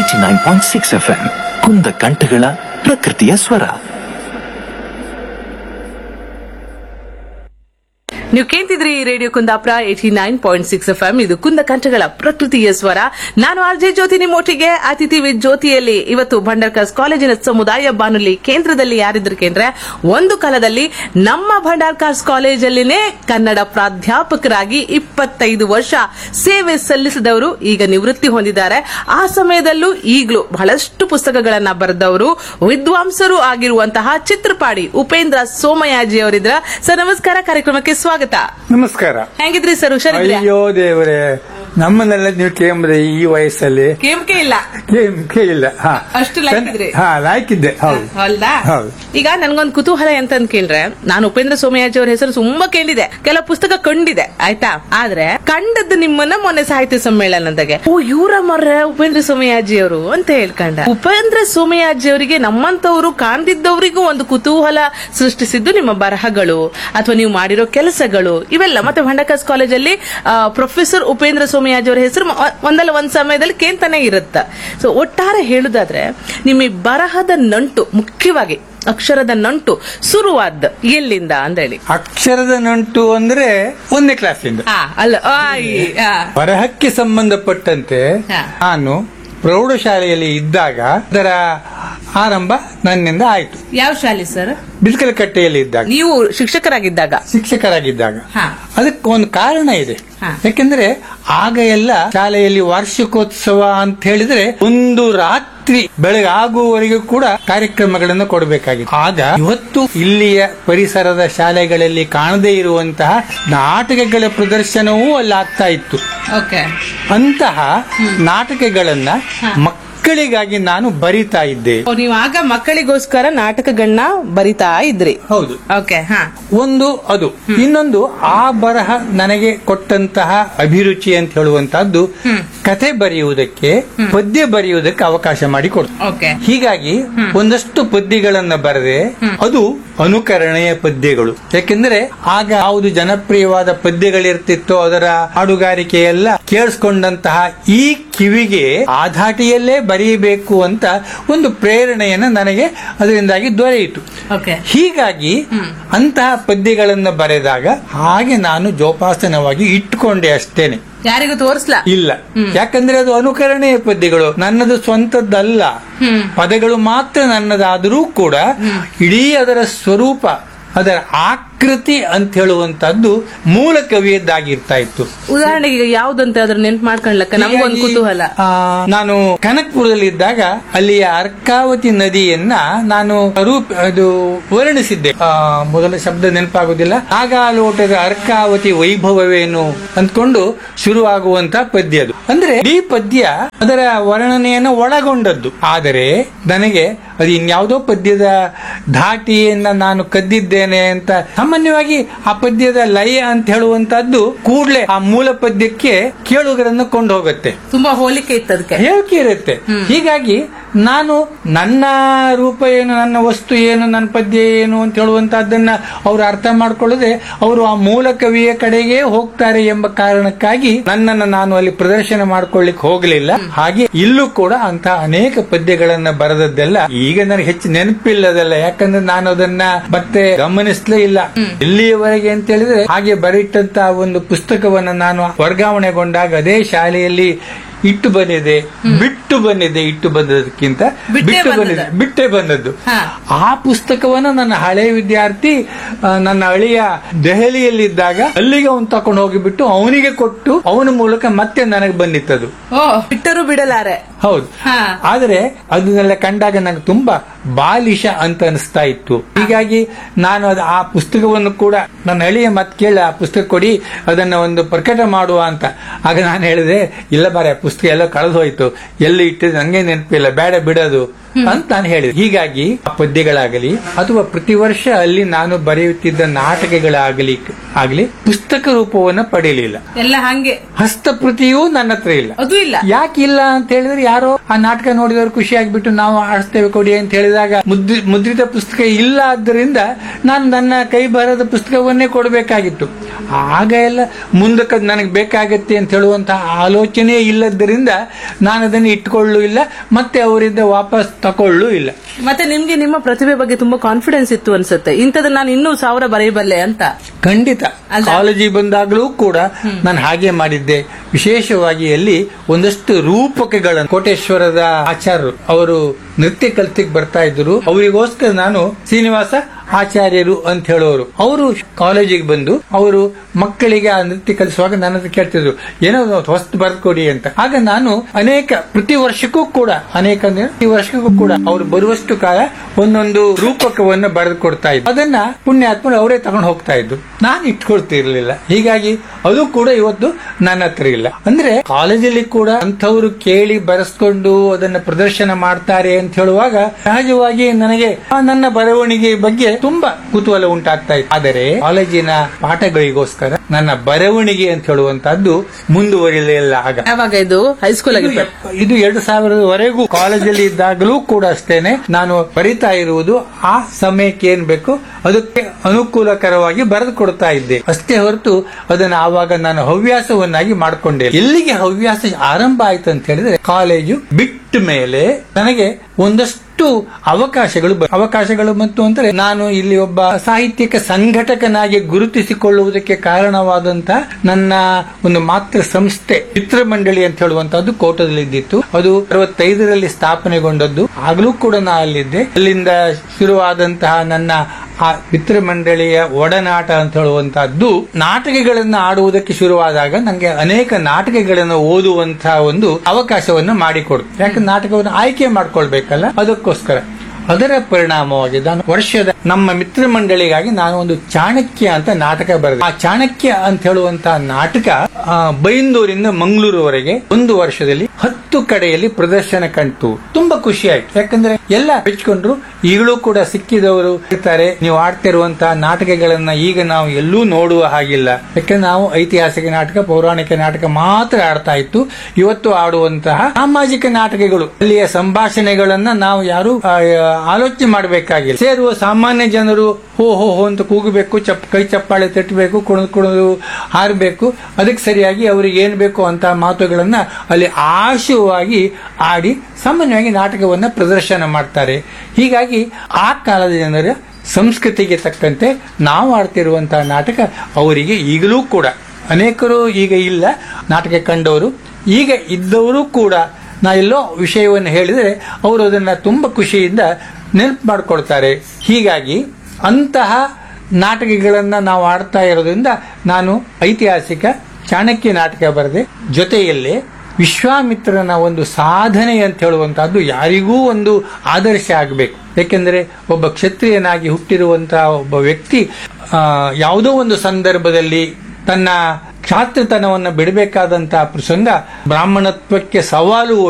Eighty nine point six F M ಕುಂದ ಕಂಠಗಳ ಪ್ರಕೃತಿಯ ಸ್ವರ ನೀವು ಕೇಳ್ತಿದ್ರಿ ಈ radio Kundapura eighty nine point six F M ಇದು ಕುಂದ ಕಂಠಗಳ ಪ್ರಕೃತಿಯ ಸ್ವರ ನಾನು ಆರ್ ಜೆ ಜ್ಯೋತಿ ನಿಮ್ಮೊಟ್ಟಿಗೆ ಅತಿಥಿ ವಿತ್ ಜ್ಯೋತಿಯಲ್ಲಿ ಇವತ್ತು ಭಂಡಾರ್ಕರ್ಸ್ ಕಾಲೇಜಿನ ಸಮುದಾಯ ಬಾನುಲಿ ಕೇಂದ್ರದಲ್ಲಿ ಯಾರಿದ್ರು ಕೇಂದ್ರ ಒಂದು ಕಾಲದಲ್ಲಿ ನಮ್ಮ ಭಂಡಾರ್ಕರ್ಸ್ ಕಾಲೇಜಲ್ಲಿನೇ ಕನ್ನಡ ಪ್ರಾಧ್ಯಾಪಕರಾಗಿ ಇಪ್ಪತ್ತೈದು ವರ್ಷ ಸೇವೆ ಸಲ್ಲಿಸಿದವರು ಈಗ ನಿವೃತ್ತಿ ಹೊಂದಿದ್ದಾರೆ ಆ ಸಮಯದಲ್ಲೂ ಈಗಲೂ ಬಹಳಷ್ಟು ಪುಸ್ತಕಗಳನ್ನ ಬರೆದವರು ವಿದ್ವಾಂಸರು ಆಗಿರುವಂತಹ ಚಿತ್ರಪಾಡಿ ಉಪೇಂದ್ರ ಸೋಮಯಾಜಿ ಅವರಿದ್ರ ಸರ್ ನಮಸ್ಕಾರ ಕಾರ್ಯಕ್ರಮಕ್ಕೆ ಸ್ವಾಗತ ನಮಸ್ಕಾರ ಹೆಂಗಿದ್ರಿ ಸರ್ ಹುಷಾರಿದ್ರಿ ಅಯ್ಯೋ ದೇವರೇ ನಮ್ಮನ್ನೆಲ್ಲ ನೀವು ಕೇಂಬ್ರೆ ಈ ವಯಸ್ಸಲ್ಲಿ ಕೇಮ್ಕೆ ಇಲ್ಲ ಕೇಂಬ್ಕೆ ಇಲ್ಲ ಹಾ ಅಷ್ಟು ಲಾಯ್ಕಿದ್ರಿ? ಹಾ ಲಾಯ್ಕಿದ್ದೆ ಹೌದು ಅಲ್ದಾ ಹೌದು. ಈಗ ನನ್ಗೊಂದು ಕುತೂಹಲ ಎಂತ ಅಂತ ಕೇಳ್ರೆ ನಾನು ಉಪೇಂದ್ರ ಸೋಮಯಾಜಿ ಅವ್ರ ಹೆಸರು ತುಂಬಾ ಕೇಳಿದೆ ಕೆಲವು ಪುಸ್ತಕ ಕಂಡಿದೆ ಆಯ್ತಾ ಆದ್ರೆ ಕಂಡದ್ದು ನಿಮ್ಮನ್ನ ಮೊನ್ನೆ ಸಾಹಿತ್ಯ ಸಮ್ಮೇಳನದಾಗೆ ಓ ಇವರ ಮರ್ರೆ ಉಪೇಂದ್ರ ಸೋಮಯಾಜಿ ಅವರು ಅಂತ ಹೇಳ್ಕೊಂಡ ಉಪೇಂದ್ರ ಸೋಮಯಾಜಿ ಅವರಿಗೆ ನಮ್ಮಂತವ್ರು ಕಾಣ್ದಿದ್ದವರಿಗೂ ಒಂದು ಕುತೂಹಲ ಸೃಷ್ಟಿಸಿದ್ದು ನಿಮ್ಮ ಬರಹಗಳು ಅಥವಾ ನೀವು ಮಾಡಿರೋ ಕೆಲಸಗಳು ಇವೆಲ್ಲ ಮತ್ತೆ ಭಂಡಕಾಸ್ ಕಾಲೇಜಲ್ಲಿ ಪ್ರೊಫೆಸರ್ ಉಪೇಂದ್ರ ಸೋಮಯಾಜಿ ಅವರ ಹೆಸರು ಮ- ಒಂದಲ್ಲ ಒಂದ್ ಸಮಯದಲ್ಲಿ ಕೇಂತಾನೆ ಇರುತ್ತ ಸೊ ಒಟ್ಟಾರೆ ಹೇಳುದಾದ್ರೆ ನಿಮ್ಮ ಈ ಬರಹದ ನಂಟು ಮುಖ್ಯವಾಗಿ ಅಕ್ಷರದ ನಂಟು ಶುರುವಾದ ಎಲ್ಲಿಂದ ಅಂದೇಳಿ ಅಕ್ಷರದ ನಂಟು ಅಂದ್ರೆ ಒಂದನೇ ಕ್ಲಾಸಿಂದ ಆ, ಅಲ್ಲ ಆ, ಈ, ಆ. ಬರಹಕ್ಕೆ ಸಂಬಂಧಪಟ್ಟಂತೆ ಹಾ. ನಾನು ಪ್ರೌಢಶಾಲೆಯಲ್ಲಿ ಇದ್ದಾಗ ಅದರ ಆರಂಭ ನನ್ನಿಂದ ಆಯ್ತು ಯಾವ ಶಾಲೆ ಸರ್ ಬಿಲ್ಕಲಕಟ್ಟೆಯಲ್ಲಿ ಇದ್ದಾಗ ನೀವು ಶಿಕ್ಷಕರಾಗಿದ್ದಾಗ ಶಿಕ್ಷಕರಾಗಿದ್ದಾಗ ಹಾ. ಅದಕ್ಕೆ ಒಂದು ಕಾರಣ ಇದೆ ಹಾ. ಯಾಕೆಂದ್ರೆ ಆಗ ಎಲ್ಲ ಶಾಲೆಯಲ್ಲಿ ವಾರ್ಷಿಕೋತ್ಸವ ಅಂತ ಹೇಳಿದ್ರೆ ಒಂದು ರಾತ್ರಿ ಬೆಳಗಾಗುವವರೆಗೂ ಕೂಡ ಕಾರ್ಯಕ್ರಮಗಳನ್ನು ಕೊಡಬೇಕಾಗಿತ್ತು ಆಗ ಇವತ್ತು ಇಲ್ಲಿಯ ಪರಿಸರದ ಶಾಲೆಗಳಲ್ಲಿ ಕಾಣದೇ ಇರುವಂತಹ ನಾಟಕಗಳ ಪ್ರದರ್ಶನವೂ ಅಲ್ಲಿ ಆಗ್ತಾ ಇತ್ತು ಓಕೆ ಅಂತಹ ನಾಟಕಗಳನ್ನ ಮಕ್ಕಳಿಗಾಗಿ ನಾನು ಬರಿತಾ ಇದ್ದೆ ನೀವು ಆಗ ಮಕ್ಕಳಿಗೋಸ್ಕರ ನಾಟಕಗಳನ್ನ ಬರಿತಾ ಇದ್ರಿ ಹೌದು ಓಕೆ ಹಾ ಒಂದು ಅದು ಇನ್ನೊಂದು ಆ ಬರಹ ನನಗೆ ಕೊಟ್ಟಂತಹ ಅಭಿರುಚಿ ಅಂತ ಹೇಳುವಂತಹದ್ದು ಕತೆ ಬರೆಯುವುದಕ್ಕೆ ಪದ್ಯ ಬರೆಯುವುದಕ್ಕೆ ಅವಕಾಶ ಮಾಡಿಕೊಡ್ತು ಓಕೆ ಹೀಗಾಗಿ ಒಂದಷ್ಟು ಪದ್ಯಗಳನ್ನ ಬರೆದೆ ಅದು ಅನುಕರಣೆಯ ಪದ್ಯಗಳು ಯಾಕೆಂದ್ರೆ ಆಗ ಯಾವುದು ಜನಪ್ರಿಯವಾದ ಪದ್ಯಗಳಿರ್ತಿತ್ತೋ ಅದರ ಹಾಡುಗಾರಿಕೆ ಎಲ್ಲ ಕೇಳಿಸ್ಕೊಂಡಂತಹ ಈ ಕಿವಿಗೆ ಆ ಧಾಟಿಯಲ್ಲೇ ಬರೆಯಬೇಕು ಅಂತ ಒಂದು ಪ್ರೇರಣೆಯನ್ನ ನನಗೆ ಅದರಿಂದಾಗಿ ದೊರೆಯಿತು ಓಕೆ ಹೀಗಾಗಿ ಅಂತಹ ಪದ್ಯಗಳನ್ನು ಬರೆದಾಗ ಹಾಗೆ ನಾನು ಜೋಪಾಸನವಾಗಿ ಇಟ್ಟುಕೊಂಡೆ ಅಷ್ಟೇನೆ ಯಾರಿಗೂ ತೋರಿಸ್ಲಾ ಇಲ್ಲ ಯಾಕಂದ್ರೆ ಅದು ಅನುಕರಣೆಯ ಪದ್ಯಗಳು ನನ್ನದು ಸ್ವಂತದ್ದಲ್ಲ ಪದಗಳು ಮಾತ್ರ ನನ್ನದಾದರೂ ಕೂಡ ಇಡೀ ಅದರ ಸ್ವರೂಪ ಅದರ ಆಕೃತಿ ಅಂತ ಹೇಳುವಂತದ್ದು ಮೂಲ ಕವಿಯದ್ದಾಗಿರ್ತಾ ಇತ್ತು ಉದಾಹರಣೆಗೆ ಈಗ ಯಾವ್ದಂತ ಅದ್ರ ನೆನ್ಪು ಮಾಡ್ಕೊಂಡ್ಲಕ್ಕ ನಮ್ಗೊಂದು ಹೀಗಾಗಿ, ಕುತೂಹಲ ಆ, ನಾನು ಕನಕ್ಪುರದಲ್ಲಿ ಇದ್ದಾಗ ಅಲ್ಲಿಯ ಅರ್ಕಾವತಿ ನದಿಯನ್ನ ನಾನು ರೂಪ ಅದು ವರ್ಣಿಸಿದ್ದೆ ಆ, ಮೊದಲ ಶಬ್ದ ನೆನಪಾಗುದಿಲ್ಲ ನಾಗಾಲೋಟದ ಅರ್ಕಾವತಿ ವೈಭವವೇನು ಅಂದ್ಕೊಂಡು ಶುರುವಾಗುವಂತ ಪದ್ಯ ಅದು ಅಂದ್ರೆ ಈ ಪದ್ಯ ಅದರ ವರ್ಣನೆಯನ್ನು ಒಳಗೊಂಡದ್ದು ಆದರೆ ನನಗೆ ಅದು ಇನ್ಯಾವುದೋ ಪದ್ಯದ ಧಾಟಿಯನ್ನ ನಾನು ಕದ್ದಿದ್ದೇನೆ ಅಂತ ಸಾಮಾನ್ಯವಾಗಿ ಆ ಪದ್ಯದ ಲಯ ಅಂತ ಹೇಳುವಂತದ್ದು ಕೂಡ್ಲೆ ಆ ಮೂಲ ಪದ್ಯಕ್ಕೆ ಕೇಳುಗರನ್ನು ಕೊಂಡು ಹೋಗುತ್ತೆ ತುಂಬಾ ಹೋಲಿಕೆ ಇತ್ತು ಅದಕ್ಕೆ ಹೇಳಿಕೆ ಇರುತ್ತೆ ಹೀಗಾಗಿ ನಾನು ನನ್ನ ರೂಪ ಏನು ನನ್ನ ವಸ್ತು ಏನು ನನ್ನ ಪದ್ಯ ಏನು ಅಂತ ಹೇಳುವಂತಹದ್ದನ್ನ ಅವರು ಅರ್ಥ ಮಾಡ್ಕೊಳ್ಳದೆ ಅವರು ಆ ಮೂಲ ಕವಿಯ ಕಡೆಗೆ ಹೋಗ್ತಾರೆ ಎಂಬ ಕಾರಣಕ್ಕಾಗಿ ನನ್ನನ್ನು ನಾನು ಅಲ್ಲಿ ಪ್ರದರ್ಶನ ಮಾಡ್ಕೊಳ್ಳಿಕ್ ಹೋಗಲಿಲ್ಲ ಹಾಗೆ ಇಲ್ಲೂ ಕೂಡ ಅಂತ ಅನೇಕ ಪದ್ಯಗಳನ್ನ ಬರೆದದ್ದೆಲ್ಲ ಈಗ ನನಗೆ ಹೆಚ್ಚು ನೆನಪಿಲ್ಲದಲ್ಲ ಯಾಕಂದ್ರೆ ನಾನು ಅದನ್ನ ಮತ್ತೆ ಗಮನಿಸ್ಲೇ ಇಲ್ಲ ಇಲ್ಲಿಯವರೆಗೆ ಅಂತ ಹೇಳಿದ್ರೆ ಹಾಗೆ ಬರಿಟ್ಟಂತ ಒಂದು ಪುಸ್ತಕವನ್ನ ನಾನು ವರ್ಗಾವಣೆಗೊಂಡಾಗ ಅದೇ ಶಾಲೆಯಲ್ಲಿ ಇಟ್ಟು ಬಂದಿದೆ ಬಿಟ್ಟು ಬಂದಿದೆ ಇಟ್ಟು ಬಂದದಕ್ಕಿಂತ ಬಿಟ್ಟೇ ಬಿಟ್ಟು ಬಂದದ್ದು. ಬಂದಿದೆ ಬಿಟ್ಟೇ ಬಂದದ್ದು ಹಾ. ಆ ಪುಸ್ತಕವನ್ನ ನನ್ನ ಹಳೆ ವಿದ್ಯಾರ್ಥಿ ಆ, ನನ್ನ ಅಳಿಯ ದೆಹಲಿಯಲ್ಲಿದ್ದಾಗ ಅಲ್ಲಿಗೆ ಅವನು ತಕೊಂಡು ಹೋಗಿಬಿಟ್ಟು ಅವನಿಗೆ ಕೊಟ್ಟು ಅವನ ಮೂಲಕ ಮತ್ತೆ ನನಗೆ ಬಂದಿತ್ತದು ಓ ಬಿಟ್ಟರು ಬಿಡಲಾರೆ ಹೌದು ಹಾ. ಆದರೆ ಅದನ್ನೆಲ್ಲ ಕಂಡಾಗ ನನಗೆ ತುಂಬಾ ಬಾಲಿಶ ಅಂತ ಅನಿಸ್ತಾ ಇತ್ತು ಹೀಗಾಗಿ ನಾನು ಅದು ಆ ಪುಸ್ತಕವನ್ನು ಕೂಡ ನನ್ನ ಅಳಿಯ ಮತ್ತೆ ಕೇಳಿ ಆ ಪುಸ್ತಕ ಕೊಡಿ ಅದನ್ನ ಒಂದು ಪ್ರಕಟ ಮಾಡುವ ಅಂತ ಆಗ ನಾನು ಹೇಳಿದೆ ಇಲ್ಲ ಬಾರೆ ಪುಸ್ತಕ ಎಲ್ಲ ಕಳೆದು ಹೋಯ್ತು ಎಲ್ಲಿ ಇಟ್ಟಿದ್ದು ನಂಗೆ ನೆನಪಿಲ್ಲ ಬೇಡ ಬಿಡೋದು ಅಂತ ನಾನು ಹೇಳಿದೆ ಹೀಗಾಗಿ ಆ ಪದ್ಯಗಳಾಗಲಿ ಅಥವಾ ಪ್ರತಿ ವರ್ಷ ಅಲ್ಲಿ ನಾನು ಬರೆಯುತ್ತಿದ್ದ ನಾಟಕಗಳಾಗಲಿ ಆಗಲಿ ಪುಸ್ತಕ ರೂಪವನ್ನ ಪಡೆಯಲಿಲ್ಲ ಎಲ್ಲ ಹಂಗೆ ಹಸ್ತಪ್ರತಿಯೂ ನನ್ನ ಹತ್ರ ಇಲ್ಲ ಅದು ಇಲ್ಲ ಯಾಕೆ ಇಲ್ಲ ಅಂತ ಹೇಳಿದ್ರೆ ಯಾರೋ ಆ ನಾಟಕ ನೋಡಿದವರು ಖುಷಿ ಆಗ್ಬಿಟ್ಟು ನಾವು ಆಡಿಸ್ತೇವೆ ಕೊಡಿ ಅಂತ ಹೇಳಿದಾಗ ಮುದ್ರಿ- ಮುದ್ರಿತ ಪುಸ್ತಕ ಇಲ್ಲ ಆದ್ದರಿಂದ ನಾನು ನನ್ನ ಕೈ ಬರದ ಪುಸ್ತಕವನ್ನೇ ಕೊಡಬೇಕಾಗಿತ್ತು ಆಗ ಎಲ್ಲ ಮುಂದಕ್ಕೆ ನನಗೆ ಬೇಕಾಗತ್ತೆ ಅಂತ ಹೇಳುವಂತಹ ಆಲೋಚನೆ ಇಲ್ಲದ್ದರಿಂದ ನಾನು ಅದನ್ನು ಇಟ್ಕೊಳ್ಳೂ ಇಲ್ಲ ಮತ್ತೆ ಅವರಿಂದ ವಾಪಸ್ ತಕೊಳ್ಳೂ ಇಲ್ಲ ಮತ್ತೆ ನಿಮ್ಗೆ ನಿಮ್ಮ ಪ್ರತಿಭೆ ಬಗ್ಗೆ ತುಂಬಾ ಕಾನ್ಫಿಡೆನ್ಸ್ ಇತ್ತು ಅನ್ಸುತ್ತೆ ಇಂಥದನ್ನ ನಾನು ಇನ್ನೂ ಸಾವಿರ ಬರೆಯಬಲ್ಲೆ ಅಂತ ಖಂಡಿತ ಅಲ್ಲ? ಕಾಲೇಜಿಗೆ ಬಂದಾಗಲೂ ಕೂಡ ನಾನು ಹಾಗೆ ಮಾಡಿದ್ದೆ ವಿಶೇಷವಾಗಿ ಅಲ್ಲಿ ಒಂದಷ್ಟು ರೂಪಕಗಳನ್ನು ಕೋಟೇಶ್ವರದ ಆಚಾರ್ಯರು ಅವರು ನೃತ್ಯ ಕಲ್ತಿಗೆ ಬರ್ತಾ ಇದ್ರು ಅವರಿಗೋಸ್ಕರ ನಾನು ಶ್ರೀನಿವಾಸ ಆಚಾರ್ಯರು ಅಂತ ಹೇಳೋರು ಅವರು ಕಾಲೇಜಿಗೆ ಬಂದು ಅವರು ಮಕ್ಕಳಿಗೆ ಆ ನೃತ್ಯ ಕಲಿಸುವಾಗ ನನ್ನ ಹತ್ರ ಕೇಳ್ತಿದ್ರು ಏನೋ ಹೊಸ್ತು ಬರ್ಕೊಡಿ ಅಂತ ಆಗ ನಾನು ಅನೇಕ ಪ್ರತಿ ವರ್ಷಕ್ಕೂ ಕೂಡ ಅನೇಕ ಅಂದ್ರೆ ಪ್ರತಿ ವರ್ಷಕ್ಕೂ ಕೂಡ ಅವರು ಬರುವಷ್ಟು ಕಾಲ ಒಂದೊಂದು ರೂಪಕವನ್ನು ಬರೆದು ಕೊಡ್ತಾ ಇದ್ರು ಅದನ್ನ ಪುಣ್ಯಾತ್ಮರು ಅವರೇ ತಗೊಂಡು ಹೋಗ್ತಾ ಇದ್ರು ನಾನು ಇಟ್ಕೊಳ್ತಿರ್ಲಿಲ್ಲ ಹೀಗಾಗಿ ಅದು ಕೂಡ ಇವತ್ತು ನನ್ನ ಹತ್ರ ಇಲ್ಲ ಅಂದ್ರೆ ಕಾಲೇಜಲ್ಲಿ ಕೂಡ ಅಂಥವ್ರು ಕೇಳಿ ಬರೆಸ್ಕೊಂಡು ಅದನ್ನ ಪ್ರದರ್ಶನ ಮಾಡ್ತಾರೆ ಅಂತ ಹೇಳುವಾಗ ಸಹಜವಾಗಿ ನನಗೆ ಆ ನನ್ನ ಬರವಣಿಗೆ ಬಗ್ಗೆ ತುಂಬಾ ಕುತೂಹಲ ಉಂಟಾಗ್ತಾ ಇತ್ತು ಆದರೆ ಕಾಲೇಜಿನ ಪಾಠಗಳಿಗೋಸ್ಕರ ನನ್ನ ಬರವಣಿಗೆ ಅಂತ ಹೇಳುವಂತಹದ್ದು ಮುಂದುವರಿಲಿಲ್ಲ ಆಗ ಯಾವಾಗ ಇದು ಹೈಸ್ಕೂಲ್ ಇದು ಆಗಿತ್ತು ಎಪ್ಪ- ಇದು ಎರಡು ಸಾವಿರದವರೆಗೂ ಕಾಲೇಜಲ್ಲಿ ಇದ್ದಾಗಲೂ ಕೂಡ ಅಷ್ಟೇನೆ ನಾನು ಬರಿತಾ ಇರುವುದು ಆ ಸಮಯಕ್ಕೆ ಏನ್ ಬೇಕು ಅದಕ್ಕೆ ಅನುಕೂಲಕರವಾಗಿ ಬರೆದು ಕೊಡ್ತಾ ಇದ್ದೆ ಅಷ್ಟೇ ಹೊರತು ಅದನ್ನು ಆವಾಗ ನಾನು ಹವ್ಯಾಸವನ್ನಾಗಿ ಮಾಡ್ಕೊಂಡೆ ಎಲ್ಲಿಗೆ ಹವ್ಯಾಸ ಆರಂಭ ಆಯ್ತು ಅಂತ ಹೇಳಿದ್ರೆ ಕಾಲೇಜು ಬಿಟ್ಟ ಮೇಲೆ ನನಗೆ ಒಂದಷ್ಟು ಅವಕಾಶಗಳು ಬ- ಅವಕಾಶಗಳು ಮತ್ತು ಅಂದ್ರೆ ನಾನು ಇಲ್ಲಿ ಒಬ್ಬ ಸಾಹಿತ್ಯಿಕ ಸಂಘಟಕನಾಗಿ ಗುರುತಿಸಿಕೊಳ್ಳುವುದಕ್ಕೆ ಕಾರಣವಾದಂತ ನನ್ನ ಒಂದು ಮಾತೃ ಸಂಸ್ಥೆ ಚಿತ್ರಮಂಡಳಿ ಅಂತ ಹೇಳುವಂತಹದ್ದು ಕೋಟದಲ್ಲಿದ್ದಿತ್ತು ಅದು ಅರವತ್ತೈದರಲ್ಲಿ ಸ್ಥಾಪನೆಗೊಂಡದ್ದು ಆಗ್ಲೂ ಕೂಡ ನಾ ಅಲ್ಲಿದ್ದೆ ಅಲ್ಲಿಂದ ಶುರುವಾದಂತಹ ನನ್ನ ಆ ಮಿತ್ರಮಂಡಳಿಯ ಒಡನಾಟ ಅಂತ ಹೇಳುವಂತಹದ್ದು ನಾಟಕಗಳನ್ನ ಆಡುವುದಕ್ಕೆ ಶುರುವಾದಾಗ ನನಗೆ ಅನೇಕ ನಾಟಕಗಳನ್ನು ಓದುವಂತಹ ಒಂದು ಅವಕಾಶವನ್ನು ಮಾಡಿಕೊಡ್ತು ಯಾಕಂದ್ರೆ ನಾಟಕವನ್ನು ಆಯ್ಕೆ ಮಾಡ್ಕೊಳ್ಬೇಕಲ್ಲ ಅದಕ್ಕೋಸ್ಕರ ಅದರ ಪರಿಣಾಮವಾಗಿ ನಾನು ವರ್ಷದ ನಮ್ಮ ಮಿತ್ರ ಮಂಡಳಿಗಾಗಿ ನಾನು ಒಂದು ಚಾಣಕ್ಯ ಅಂತ ನಾಟಕ ಬರೆದೆ ಆ ಚಾಣಕ್ಯ ಅಂತ ಹೇಳುವಂತಹ ನಾಟಕ ಆ, ಬೈಂದೂರಿಂದ ಮಂಗಳೂರುವರೆಗೆ ಒಂದು ವರ್ಷದಲ್ಲಿ ಹತ್ತು ಕಡೆಯಲ್ಲಿ ಪ್ರದರ್ಶನ ಕಂಡು ತುಂಬಾ ಖುಷಿ ಆಯ್ತು ಯಾಕಂದ್ರೆ ಎಲ್ಲ ಮೆಚ್ಕೊಂಡ್ರು ಈಗಲೂ ಕೂಡ ಸಿಕ್ಕಿದವರು ಇರ್ತಾರೆ ನೀವು ಆಡ್ತಿರುವಂತಹ ನಾಟಕಗಳನ್ನ ಈಗ ನಾವು ಎಲ್ಲೂ ನೋಡುವ ಹಾಗಿಲ್ಲ ಯಾಕಂದ್ರೆ ನಾವು ಐತಿಹಾಸಿಕ ನಾಟಕ ಪೌರಾಣಿಕ ನಾಟಕ ಮಾತ್ರ ಆಡ್ತಾ ಇತ್ತು ಇವತ್ತು ಆಡುವಂತಹ ಸಾಮಾಜಿಕ ನಾಟಕಗಳು ಅಲ್ಲಿಯ ಸಂಭಾಷಣೆಗಳನ್ನ ನಾವು ಯಾರು ಆ, ಆಲೋಚನೆ ಮಾಡಬೇಕಾಗಿಲ್ಲ ಸೇರುವ ಸಾಮಾನ್ಯ ಜನರು ಹೋ ಹೋ ಹೋ ಅಂತ ಕೂಗಬೇಕು ಚಪ್ ಕೈ ಚಪ್ಪಾಳೆ ತಟ್ಟಬೇಕು ಕುಣಿದು ಕುಣಿದು ಹಾರಬೇಕು ಅದಕ್ಕೆ ಸರಿಯಾಗಿ ಅವರಿಗೆ ಏನ್ ಬೇಕು ಅಂತ ಮಾತುಗಳನ್ನ ಅಲ್ಲಿ ಆಶುವಾಗಿ ಆಡಿ ಸಾಮಾನ್ಯವಾಗಿ ನಾಟಕವನ್ನ ಪ್ರದರ್ಶನ ಮಾಡ್ತಾರೆ ಹೀಗಾಗಿ ಆ ಕಾಲದ ಜನರ ಸಂಸ್ಕೃತಿಗೆ ತಕ್ಕಂತೆ ನಾವು ಆಡ್ತಿರುವಂತಹ ನಾಟಕ ಅವರಿಗೆ ಈಗಲೂ ಕೂಡ ಅನೇಕರು ಈಗ ಇಲ್ಲ ನಾಟಕ ಕಂಡವರು ಈಗ ಇದ್ದವರು ಕೂಡ ನಾ ಎಲ್ಲೋ ವಿಷಯವನ್ನು ಹೇಳಿದರೆ ಅವರು ಅದನ್ನ ತುಂಬಾ ಖುಷಿಯಿಂದ ನೆನಪು ಮಾಡಿಕೊಳ್ತಾರೆ ಹೀಗಾಗಿ ಅಂತಹ ನಾಟಕಗಳನ್ನ ನಾವು ಆಡ್ತಾ ಇರೋದ್ರಿಂದ ನಾನು ಐತಿಹಾಸಿಕ ಚಾಣಕ್ಯ ನಾಟಕ ಬರೆದೆ ಜೊತೆಯಲ್ಲೇ ವಿಶ್ವಾಮಿತ್ರನ ಒಂದು ಸಾಧನೆ ಅಂತ ಹೇಳುವಂತಹದ್ದು ಯಾರಿಗೂ ಒಂದು ಆದರ್ಶ ಆಗಬೇಕು ಯಾಕೆಂದರೆ ಒಬ್ಬ ಕ್ಷತ್ರಿಯನಾಗಿ ಹುಟ್ಟಿರುವಂತಹ ಒಬ್ಬ ವ್ಯಕ್ತಿ ಆ, ಯಾವುದೋ ಒಂದು ಸಂದರ್ಭದಲ್ಲಿ ತನ್ನ ಕ್ಷಾತ್ರತನವನ್ನು ಬಿಡಬೇಕಾದಂತಹ ಪ್ರಸಂಗ ಬ್ರಾಹ್ಮಣತ್ವಕ್ಕೆ ಸವಾಲು